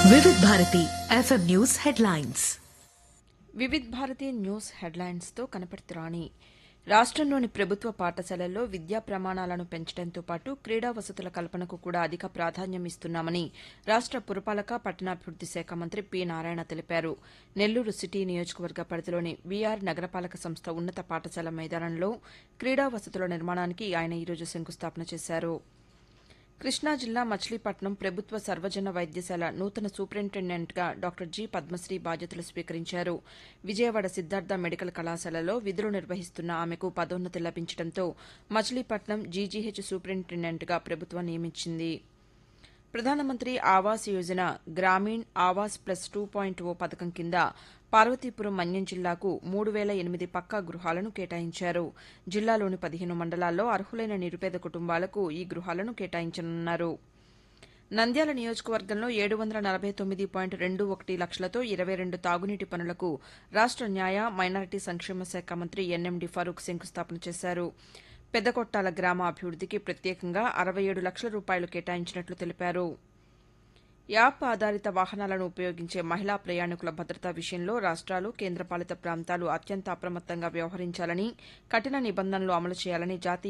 Vividh Bharati FM news headlines Vividh Bharati news హెడ్లైన్స్తో కనపర్తి రాణి రాష్ట్రంలోని ప్రభుత్వ పాఠశాలల్లో విద్యా ప్రమాణాలను పెంచడంతో పాటు క్రీడా వసతుల కల్పనకు కూడా అధిక ప్రాధాన్యం ఇస్తున్నామని రాష్ట్ర పురపాలక పట్టణాభివృద్ది శాఖ మంత్రి పి నారాయణ తెలిపారు నెల్లూరు సిటీ నియోజకవర్గ పరిధిలోని వీఆర్ నగరపాలక సంస్థ ఉన్నత పాఠశాల మైదానంలో క్రీడా వసతుల నిర్మాణానికి ఆయన ఈరోజు శంకుస్థాపన చేశారు కృష్ణా జిల్లా మచిలీపట్నం ప్రభుత్వ సర్వజన వైద్యశాల నూతన సూపరింటెండెంట్గా డాక్టర్ జి పద్మశ్రీ బాధ్యతలు స్వీకరించారు విజయవాడ సిద్ధార్థ మెడికల్ కళాశాలలో విధులు నిర్వహిస్తున్న ఆమెకు పదోన్నతి లభించడంతో మచిలీపట్నం జీజీహెచ్ సూపరింటెండెంట్గా ప్రభుత్వం నియమించింది Pradhanmantri Awas Yojana Gramin Awas plus two point O పథకం కింద పార్వతీపురం మన్యం జిల్లాకు మూడు వేల ఎనిమిది పక్కా గృహాలను కేటాయించారు జిల్లాలోని పదిహేను మండలాల్లో అర్హులైన నిరుపేద కుటుంబాలకు ఈ గృహాలను కేటాయించనున్నారు నంద్యాల నియోజకవర్గంలో ఏడు వందల నలభై తొమ్మిది పాయింట్ రెండు ఒకటి లక్షలతో ఇరవై రెండు తాగునీటి పనులకు రాష్ట న్యాయ మైనారిటీ సంక్షేమ శాఖ మంత్రి ఎన్ఎండి ఫరూక్ శంకుస్థాపన చేశారు పెద్దకొట్టాల గ్రామ అభివృద్దికి ప్రత్యేకంగా అరవై ఏడు లక్షల రూపాయలు కేటాయించినట్లు తెలిపారు యాప్ ఆధారిత వాహనాలను ఉపయోగించే మహిళా ప్రయాణికుల భద్రత విషయంలో రాష్ట్రాలు కేంద్రపాలిత ప్రాంతాలు అత్యంత అప్రమత్తంగా వ్యవహరించాలని కఠిన నిబంధనలు అమలు చేయాలని జాతీయ